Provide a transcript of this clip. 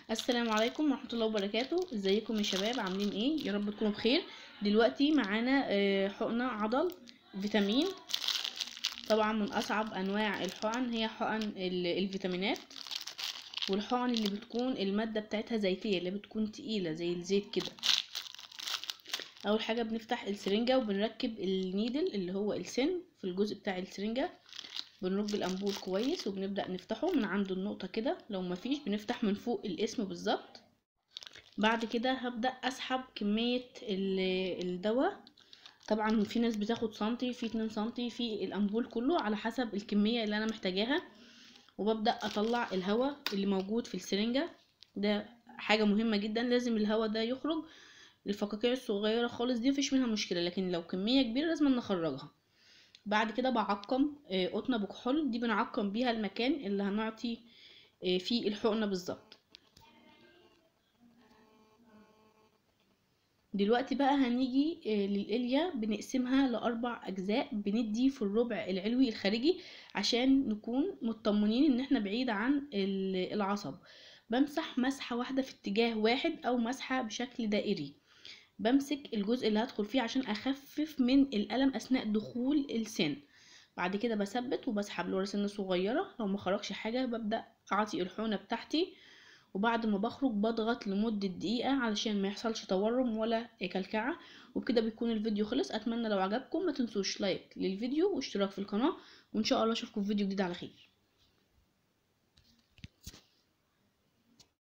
السلام عليكم ورحمة الله وبركاته ازيكم يا شباب عاملين ايه يا رب تكونوا بخير دلوقتي معانا آه، حقنة عضل فيتامين طبعا من اصعب انواع الحقن هي حقن ال- الفيتامينات والحقن اللي بتكون المادة بتاعتها زيتية اللي بتكون تقيلة زي الزيت كده اول حاجة بنفتح السرنجة وبنركب النيدل اللي هو السن في الجزء بتاع السرنجة بنرج الانبول كويس وبنبدأ نفتحه من عند النقطة كده لو مفيش بنفتح من فوق الاسم بالظبط بعد كده هبدأ اسحب كمية ال- الدواء طبعا في ناس بتاخد سنتي في اتنين سنتي في الانبول كله على حسب الكمية اللي انا محتاجاها وببدأ اطلع الهواء اللي موجود في السرنجة ده حاجة مهمة جدا لازم الهواء ده يخرج الفقاقيع الصغيرة خالص دي مفيش منها مشكلة لكن لو كمية كبيرة لازم نخرجها بعد كده بعقم آه، قطنة بكحول دي بنعقم بيها المكان اللي هنعطي آه، فيه الحقنة بالظبط دلوقتي بقى هنيجي آه، للإليا بنقسمها لأربع أجزاء بندي في الربع العلوي الخارجي عشان نكون مطمنين إن احنا بعيد عن ال- العصب بمسح مسحة واحدة في اتجاه واحد أو مسحة بشكل دائري بمسك الجزء اللي هدخل فيه عشان أخفف من الألم أثناء دخول السن بعد كده بثبت وبسحب لورا سنة صغيرة لو ما خرجش حاجة ببدأ أعطي الحقنة بتاعتي وبعد ما بخرج بضغط لمدة دقيقة علشان ما يحصلش تورم ولا كلكعة وبكده بيكون الفيديو خلص أتمنى لو عجبكم ما تنسوش لايك للفيديو واشتراك في القناة وإن شاء الله أشوفكم في فيديو جديد على خير